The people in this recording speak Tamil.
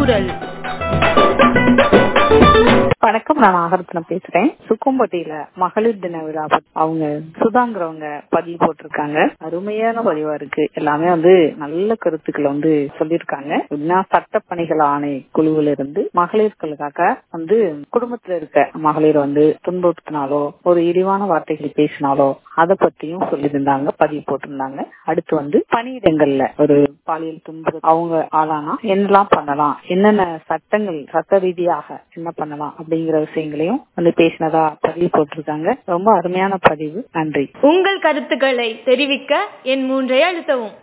குரல் வணக்கம் நான் நாகரத்னம் பேசுறேன் சுக்கம்பட்டியில மகளிர் தின விழா பத்தி அவங்க சுதாங்கிறவங்க பதிவு போட்டிருக்காங்க அருமையான பதிவா இருக்கு எல்லாமே வந்து நல்ல கருத்துக்களை வந்து சொல்லியிருக்காங்க எப்படின்னா சட்டப்பணிகள் ஆணை குழுவில இருந்து மகளிர்களுக்காக வந்து குடும்பத்துல இருக்க மகளிர் வந்து துன்புறுத்தினாலோ ஒரு இழிவான வார்த்தைகளை பேசினாலோ அதை பத்தியும் சொல்லியிருந்தாங்க பதிவு போட்டிருந்தாங்க அடுத்து வந்து பணியிடங்கள்ல ஒரு பாலியல் துன்பு அவங்க ஆளானா என்னெல்லாம் பண்ணலாம் என்னென்ன சட்டங்கள் சட்ட ரீதியாக என்ன பண்ணலாம் அப்படிங்கிற விஷயங்களையும் வந்து பேசினதா பதிவு போட்டிருக்காங்க ரொம்ப அருமையான பதிவு நன்றி உங்கள் கருத்துக்களை தெரிவிக்க என் மூன்றை அழுத்தவும்